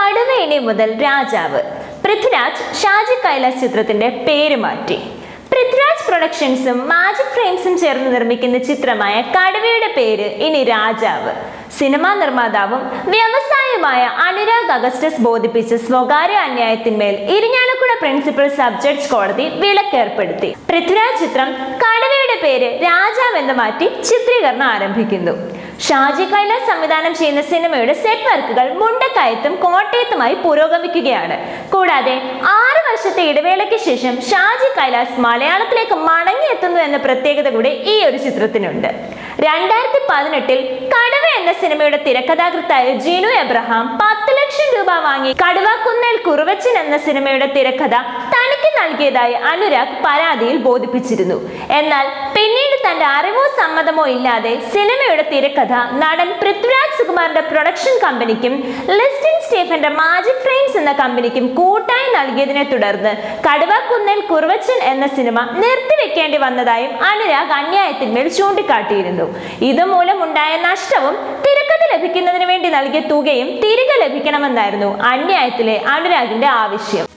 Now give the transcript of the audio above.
കടുവ ഇനി മുതൽ രാജാവ് പൃഥ്വിരാജ് ഷാജി കൈലാസ് ചിത്രത്തിന്റെ പേര് മാറ്റി പൃഥ്വിരാജ് പ്രൊഡക്ഷൻസും മാജിക് ഫ്രെയിംസും ചേർന്ന് നിർമ്മിക്കുന്ന ചിത്രമായ കടുവയുടെ പേര് ഇനി രാജാവ് സിനിമാ നിർമ്മാതാവും വ്യവസായവുമായ അനുരാഗ് അഗസ്റ്റസ് ബോധിപ്പിച്ച സ്വകാര്യ അന്യായത്തിന്മേൽ ഇരിഞ്ഞാലക്കുട പ്രിൻസിപ്പൽ സബ് ജഡ്ജ് കോടതി വിലക്കേർപ്പെടുത്തി പൃഥ്വിരാജ് ചിത്രം കടുവയുടെ പേര് രാജാവ് എന്ന് മാറ്റി ചിത്രീകരണം ആരംഭിക്കുന്നു ഷാജി കൈലാസ് സംവിധാനം ചെയ്യുന്ന സിനിമയുടെ സെറ്റ് വർക്കുകൾ മുണ്ടക്കയത്തും കോട്ടയത്തുമായി പുരോഗമിക്കുകയാണ് കൂടാതെ ആറ് വർഷത്തെ ഇടവേളയ്ക്ക് ശേഷം ഷാജി കൈലാസ് മലയാളത്തിലേക്ക് മടങ്ങിയെത്തുന്നു എന്ന പ്രത്യേകത കൂടി ഈ ഒരു ചിത്രത്തിനുണ്ട് രണ്ടായിരത്തി പതിനെട്ടിൽ കടുവ എന്ന സിനിമയുടെ തിരക്കഥാകൃത്തായ ജിനു എബ്രഹാം പത്ത് ലക്ഷം രൂപ വാങ്ങി കടുവാക്കുന്നേൽ കുറുവച്ചൻ എന്ന സിനിമയുടെ തിരക്കഥ തനിക്ക് നൽകിയതായി അനുരാഗ് പരാതിയിൽ ബോധിപ്പിച്ചിരുന്നു എന്നാൽ പിന്നീട് തന്റെ അറിവോ സമ്മതമോ ഇല്ലാതെ സിനിമയുടെ തിരക്കഥ നടൻ പൃഥ്വിരാജ് സുകുമാറിന്റെ പ്രൊഡക്ഷൻ കമ്പനിക്കും ലിസ്റ്റിൻ സ്റ്റീഫന്റെ മാജിക് ഫ്രെയിംസ് എന്ന കമ്പനിക്കും കൂട്ടായി നൽകിയതിനെ തുടർന്ന് കടുവാക്കുന്നേൽ കുറുവച്ചൻ എന്ന സിനിമ നിർത്തിവെക്കേണ്ടി വന്നതായും അനുരാഗ് അന്യായത്തിന്മേൽ ചൂണ്ടിക്കാട്ടിയിരുന്നു ഇതുമൂലം ഉണ്ടായ നഷ്ടവും തിരക്കഥ ലഭിക്കുന്നതിന് വേണ്ടി നൽകിയ തുകയും തിരികെ ലഭിക്കണമെന്നായിരുന്നു അന്യായത്തിലെ അനുരാഗിന്റെ ആവശ്യം